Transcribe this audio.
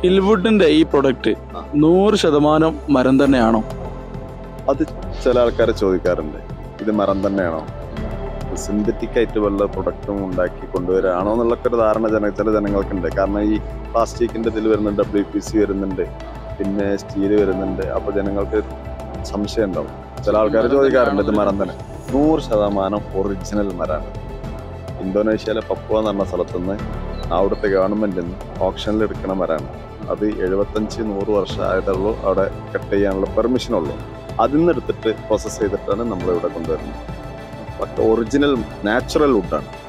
ഇൽവുഡിന്റെ ഈ പ്രൊഡക്റ്റ് ആ. നൂറ് ശതമാനം മരം തന്നെയാണോ അത് ചില ആൾക്കാർ ചോദിക്കാറുണ്ട് ഇത് മരം തന്നെയാണോ സിന്തറ്റിക് ആയിട്ട് വല്ല പ്രൊഡക്റ്റും ഉണ്ടാക്കി കൊണ്ടുവരാണോ എന്നുള്ളൊക്കെ ഒരു ധാരണ ജന ചില ജനങ്ങൾക്കുണ്ട് കാരണം ഈ പ്ലാസ്റ്റിക്കിന്റെ ഇതിൽ വരുന്നുണ്ട് ഡബ്ല്യു പി സി വരുന്നുണ്ട് പിന്നെ സ്റ്റീൽ വരുന്നുണ്ട് അപ്പൊ ജനങ്ങൾക്ക് സംശയം ഉണ്ടാവും ചില ആൾക്കാർ ചോദിക്കാറുണ്ട് ഇത് മരം തന്നെ നൂറ് ശതമാനം ഒറിജിനൽ മരമാണ് ഇന്തോനേഷ്യയിലെ പപ്പുവ എന്ന് പറഞ്ഞ സ്ഥലത്തുനിന്ന് അവിടുത്തെ ഗവൺമെന്റിൽ നിന്ന് ഓപ്ഷനിൽ എടുക്കണ മരമാണ് അത് എഴുപത്തഞ്ച് നൂറ് വർഷം ആയതുള്ളൂ അവിടെ കട്ട് ചെയ്യാനുള്ള പെർമിഷൻ ഉള്ളൂ അതിൽ നിന്ന് എടുത്തിട്ട് പ്രോസസ്സ് ചെയ്തിട്ടാണ് നമ്മൾ ഇവിടെ കൊണ്ടുവരുന്നത് പക്ഷെ ഒറിജിനൽ നാച്ചുറൽ വുഡാണ്